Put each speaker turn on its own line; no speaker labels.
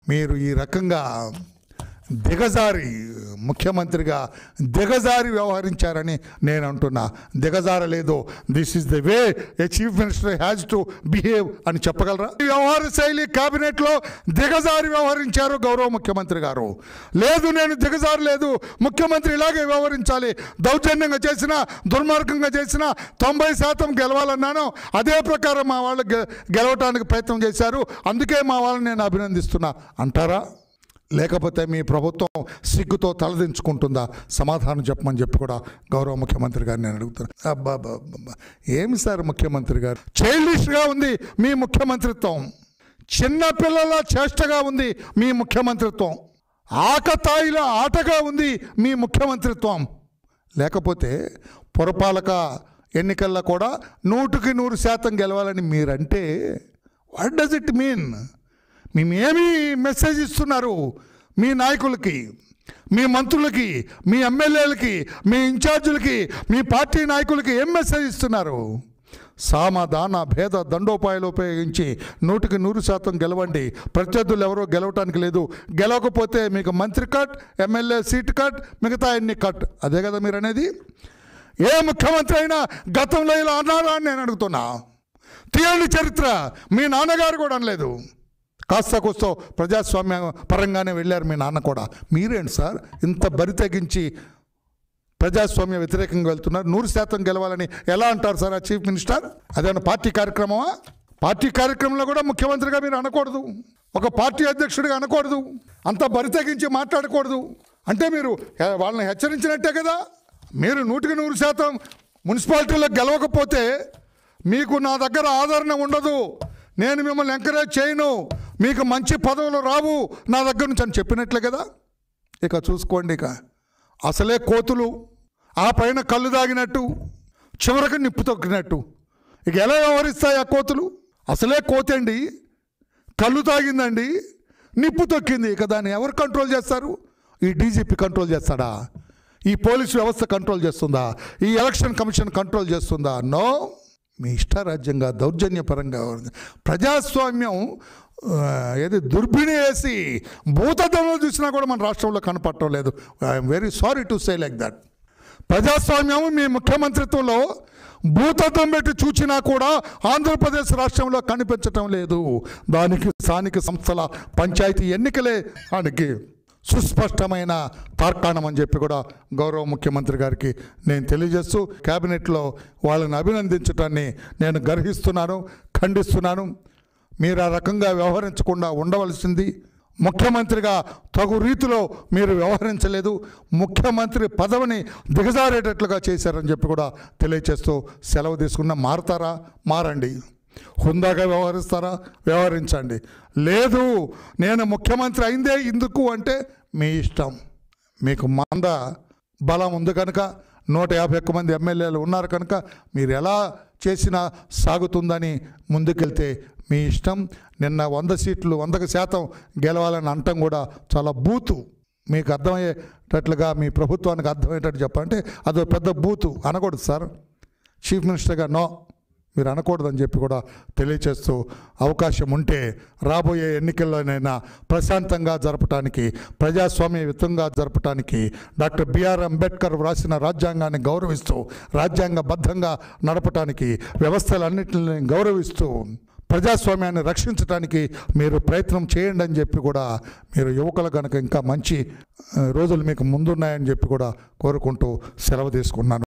మీరు ఈ రకంగా దిగజారి ముఖ్యమంత్రిగా దిగజారి వ్యవహరించారని నేను అంటున్నా దిగజారలేదు this is the way a chief minister has to behave అని చెప్పగలరా ఈ వ్యవహార శైలి కేబినెట్లో దిగజారి వ్యవహరించారు గౌరవ ముఖ్యమంత్రి గారు లేదు నేను దిగజారలేదు ముఖ్యమంత్రి ఇలాగే వ్యవహరించాలి దౌర్జన్యంగా చేసిన దుర్మార్గంగా చేసిన తొంభై శాతం గెలవాలన్నాను అదే ప్రకారం మా వాళ్ళు గె- గెలవటానికి ప్రయత్నం చేశారు అందుకే మా వాళ్ళని నేను అభినందిస్తున్నా అంటారా లేకపోతే మీ ప్రభుత్వం సిగ్గుతో తలదించుకుంటుందా సమాధానం చెప్పమని చెప్పి కూడా గౌరవ ముఖ్యమంత్రి గారిని నేను అడుగుతాను అబ్బా అబ్బా, అబ్బా. ఏమి సార్ ముఖ్యమంత్రి గారు చైల్డిష్గా ఉంది మీ ముఖ్యమంత్రిత్వం చిన్న పిల్లల చేష్టగా ఉంది మీ ముఖ్యమంత్రిత్వం ఆకతాయిల ఆటగా ఉంది మీ ముఖ్యమంత్రిత్వం లేకపోతే పురపాలక ఎన్నికల్లో కూడా నూటికి నూరు శాతం గెలవాలని మీరంటే వాట్ డస్ ఇట్ మీన్ మేమేమి మెసేజ్ ఇస్తున్నారు మీ నాయకులకి మీ మంత్రులకి మీ ఎమ్మెల్యేలకి మీ ఇన్ఛార్జీలకి మీ పార్టీ నాయకులకి ఏం మెసేజ్ ఇస్తున్నారు సామ దాన భేద దండోపాయాలు ఉపయోగించి నూటికి నూరు శాతం గెలవండి ప్రత్యర్థులు ఎవరో గెలవటానికి లేదు గెలవకపోతే మీకు మంత్రి కట్ ఎమ్మెల్యే సీట్ కట్ మిగతా ఎన్ని కట్ అదే కదా మీరు అనేది ఏ ముఖ్యమంత్రి అయినా గతంలో ఇలా అన్నారా అని నేను అడుగుతున్నా తీయండి చరిత్ర మీ నాన్నగారు కూడా అనలేదు కాస్త కూస్తో ప్రజాస్వామ్య పరంగానే వెళ్ళారు మీ నాన్న కూడా మీరేంటి సార్ ఇంత బరి తెగించి ప్రజాస్వామ్య వ్యతిరేకంగా వెళ్తున్నారు నూరు శాతం గెలవాలని ఎలా అంటారు సార్ ఆ చీఫ్ మినిస్టర్ అదేమన్నా పార్టీ కార్యక్రమమా పార్టీ కార్యక్రమంలో కూడా ముఖ్యమంత్రిగా మీరు అనకూడదు ఒక పార్టీ అధ్యక్షుడిగా అనకూడదు అంత బరి తెగించి మాట్లాడకూడదు అంటే మీరు హె- వాళ్ళని హెచ్చరించినట్టే కదా మీరు నూటికి నూరు శాతం మున్సిపాలిటీలో గెలవకపోతే మీకు నా దగ్గర ఆదరణ ఉండదు నేను మిమ్మల్ని ఎంకరేజ్ చేయను మీకు మంచి పదవులు రావు నా దగ్గర నుంచి అని చెప్పినట్లే కదా ఇక చూసుకోండి ఇక అసలే కోతులు ఆ పైన కళ్ళు దాగినట్టు చివరికి నిప్పు తొక్కినట్టు ఇక ఎలా వ్యవహరిస్తాయి ఆ కోతులు అసలే కోతండి కళ్ళు తాగిందండి నిప్పు తొక్కింది ఇక దాన్ని ఎవరు కంట్రోల్ చేస్తారు ఈ డీజీపీ కంట్రోల్ చేస్తాడా ఈ పోలీసు వ్యవస్థ కంట్రోల్ చేస్తుందా ఈ ఎలక్షన్ కమిషన్ కంట్రోల్ చేస్తుందా నో మీ ఇష్టారాజ్యంగా దౌర్జన్యపరంగా ఉంది. ప్రజాస్వామ్యం ఆ, ఏది దుర్బిణి వేసి భూతద్దంలో చూసినా కూడా మన రాష్ట్రంలో కనపడటం లేదు I'm very sorry to say like that ప్రజాస్వామ్యం మీ ముఖ్యమంత్రిత్వంలో భూతత్వం పెట్టి చూచినా కూడా ఆంధ్రప్రదేశ్ రాష్ట్రంలో కనిపించటం లేదు దానికి స్థానిక సంస్థల పంచాయతీ ఎన్నికలే దానికి సుస్పష్టమైన తార్కాణం అని చెప్పి కూడా గౌరవ ముఖ్యమంత్రి గారికి నేను తెలియజేస్తూ కేబినెట్లో వాళ్ళని అభినందించటాన్ని నేను గర్హిస్తున్నాను ఖండిస్తున్నాను మీరు ఆ రకంగా వ్యవహరించకుండా ఉండవలసింది ముఖ్యమంత్రిగా తగు రీతిలో మీరు వ్యవహరించలేదు ముఖ్యమంత్రి పదవిని దిగజారేటట్లుగా చేశారని చెప్పి కూడా తెలియచేస్తూ సెలవు తీసుకున్న మారతారా మారండి హుందాగా వ్యవహరిస్తారా వ్యవహరించండి లేదు నేను ముఖ్యమంత్రి అయిందే ఇందుకు అంటే మీ ఇష్టం మీకు మంద బలం ఉంది కనుక నూట యాభై ఒక్క మంది ఎమ్మెల్యేలు ఉన్నారు కనుక మీరు ఎలా చేసినా సాగుతుందని ముందుకెళ్తే మీ ఇష్టం నిన్న వంద సీట్లు వందకు శాతం గెలవాలని అంటం కూడా చాలా బూతు మీకు అర్థమయ్యేటట్లుగా మీ ప్రభుత్వానికి అర్థమయ్యేటట్టు చెప్పాలంటే అదో పెద్ద బూతు అనకూడదు సార్ చీఫ్ మినిస్టర్గా నో మీరు అనకూడదని చెప్పి కూడా తెలియచేస్తూ అవకాశం ఉంటే రాబోయే ఎన్నికల్లోనైనా ప్రశాంతంగా జరపటానికి ప్రజాస్వామ్యయుతంగా జరపటానికి డాక్టర్ బిఆర్ అంబేద్కర్ వ్రాసిన రాజ్యాంగాన్ని గౌరవిస్తూ రాజ్యాంగబద్ధంగా నడపటానికి వ్యవస్థలన్నింటిని గౌరవిస్తూ ప్రజాస్వామ్యాన్ని రక్షించడానికి మీరు ప్రయత్నం చేయండి అని చెప్పి కూడా మీరు యువకులు కనుక ఇంకా మంచి ఆ, రోజులు మీకు ముందున్నాయని చెప్పి కూడా కోరుకుంటూ సెలవు తీసుకున్నాను